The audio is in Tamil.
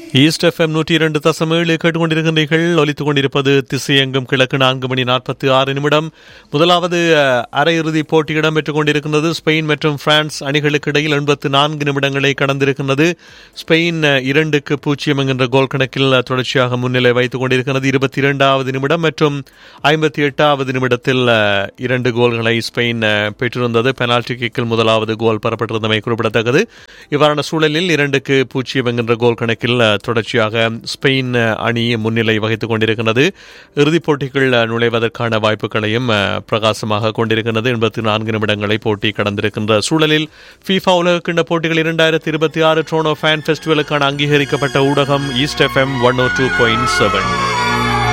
ஈஸ்ட் எஃப்எம் நூற்றி இரண்டு தசம் ஏழு கேட்டுக்கொண்டிருக்கின்றீர்கள் ஒலித்துக் கொண்டிருப்பது திசையெங்கும் கிழக்கு நான்கு மணி நாற்பத்தி ஆறு நிமிடம் முதலாவது அஹ், அரையிறுதி போட்டி இடம்பெற்றுக் கொண்டிருக்கின்றது ஸ்பெயின் மற்றும் பிரான்ஸ் அணிகளுக்கு இடையில் எண்பத்து நான்கு நிமிடங்களை கடந்திருக்கின்றது ஸ்பெயின் அஹ், இரண்டுக்கு பூஜ்ஜியம் என்கின்ற கோல் கணக்கில் அஹ், தொடர்ச்சியாக முன்னிலை வைத்துக் கொண்டிருக்கிறது இருபத்தி இரண்டாவது நிமிடம் மற்றும் ஐம்பத்தி எட்டாவது நிமிடத்தில் அஹ், இரண்டு கோல்களை ஸ்பெயின் அஹ், பெற்றிருந்தது பெனால்டி கிக்கில் முதலாவது கோல் பெறப்பட்டிருந்தமை குறிப்பிடத்தக்கது இவ்வாறான சூழலில் இரண்டுக்கு பூஜ்ஜியம் என்கின்ற கோல் கணக்கில் அஹ், தொடர்ச்சியாக ஸ்பெயின் அஹ், அணி முன்னிலை வகித்துக் கொண்டிருக்கிறது இறுதிப் போட்டிக்குள் அஹ், நுழைவதற்கான வாய்ப்புகளையும் அஹ், பிரகாசமாக கொண்டிருக்கிறது எண்பத்தி நான்கு நிமிடங்களை போட்டி கடந்திருக்கின்ற சூழலில் ஃபீஃபா உலகக்கிண்ண போட்டிகள் இரண்டாயிரத்தி இருபத்தி ஆறு ட்ரோனோ ஃபேன் ஃபெஸ்டிவலுக்கான அங்கீகரிக்கப்பட்ட ஊடகம் east FM one O two point seven